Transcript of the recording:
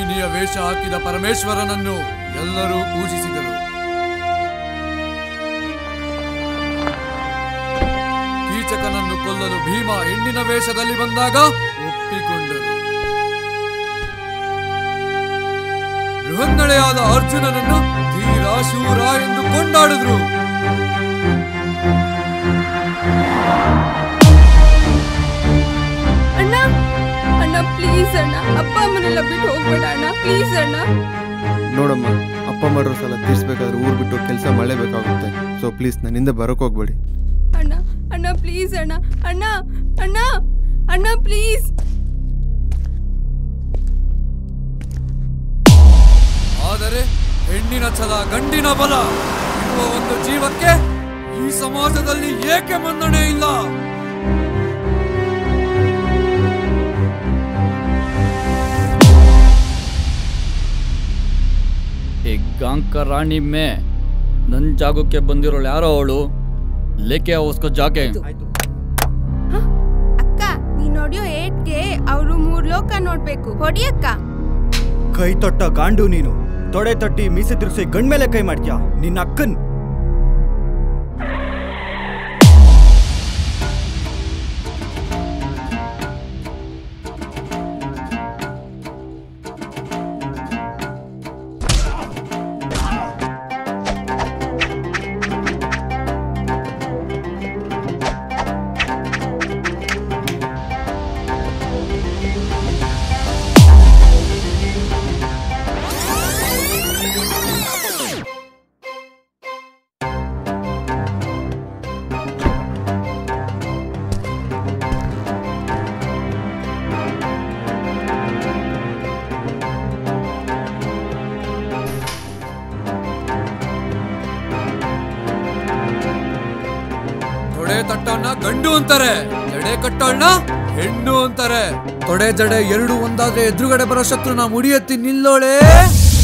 ಮೋಹಿನಿಯ ವೇಷ ಹಾಕಿದ ಪರಮೇಶ್ವರನನ್ನು ಎಲ್ಲರೂ ಪೂಜಿಸಿದರು ಕೀಚಕನನ್ನು ಕೊಲ್ಲಲು ಭೀಮ ಹೆಣ್ಣಿನ ವೇಷದಲ್ಲಿ ಬಂದಾಗ ಒಪ್ಪಿಕೊಂಡರು ಬೃಹನ್ನಳೆಯಾದ ಅರ್ಜುನನನ್ನು ಧೀರ ಶೂರ ಎಂದು ಕೊಂಡಾಡಿದ್ರು ಅಣ್ಣ ಅಣ್ಣ ಪ್ಲೀಸ್ ಅಣ್ಣ ಅಪ್ಪ ಅಮ್ಮನೆಲ್ಲ ಬಿಟ್ಟು ಹೋಗ್ಬೇಡ ಅಣ್ಣ ಪ್ಲೀಸ್ ಅಣ್ಣ ನೋಡಮ್ಮ ಅಪ್ಪ ಮಾಡೋ ಸಲ ತೀರ್ಸ್ಬೇಕಾದ್ರೆ ಊರು ಬಿಟ್ಟು ಕೆಲಸ ಮಾಡಲೇಬೇಕಾಗುತ್ತೆ ಸೊ ಪ್ಲೀಸ್ ನನ್ನಿಂದ ಬರೋಕೆ ಹೋಗ್ಬೇಡಿ ಅಣ್ಣ ಅಣ್ಣ ಪ್ಲೀಸ್ ಅಣ್ಣ ಅಣ್ಣ ಅಣ್ಣ ಅಣ್ಣ ಪ್ಲೀಸ್ ಆದರೆ ಹೆಣ್ಣಿನ ಛಲ ಗಂಡಿನ ಬಲ ಇರುವ ಒಂದು ಜೀವಕ್ಕೆ ಈ ಸಮಾಜದಲ್ಲಿ ಏಕೆ ಮನ್ನಣೆ ಇಲ್ಲ ಈ ಗಾಂಕ ರಾಣಿ ಮೇ ನನ್ನ ಜಾಗಕ್ಕೆ ಬಂದಿರೋಳು ಯಾರೋ ಅವಳು ಲೇಕೆ ಅವಸ್ಕೋ ಜಾಕೆ ಅಕ್ಕ ನೀನ್ ನೋಡಿಯೋ ಏಟ್ಗೆ ಅವರು ಮೂರ್ ಲೋಕ ನೋಡ್ಬೇಕು ಹೊಡಿಯಕ್ಕ ಕೈ ತೊಟ್ಟ ಗಾಂಡು ನೀನು ತೊಡೆ ತಟ್ಟಿ ಮೀಸೆ ತಿರ್ಸಿ ಗಂಡ್ ಮೇಲೆ ಕೈ ಮಾಡ್ತೀಯಾ ನಿನ್ನ ಅಕ್ಕನ್ ತೊಡೆ ತಟ್ಟವನ್ನ ಗಂಡು ಅಂತಾರೆ ಜಡೆ ಕಟ್ಟೋಳ್ನ ಹೆಣ್ಣು ಅಂತಾರೆ ತೊಡೆ ಜಡೆ ಎರಡು ಒಂದಾದ್ರೆ ಎದುರುಗಡೆ ಬರೋ ಶತ್ರುನ ಮುಡಿಯೆತ್ತಿ ನಿಲ್ಲೋಳೆ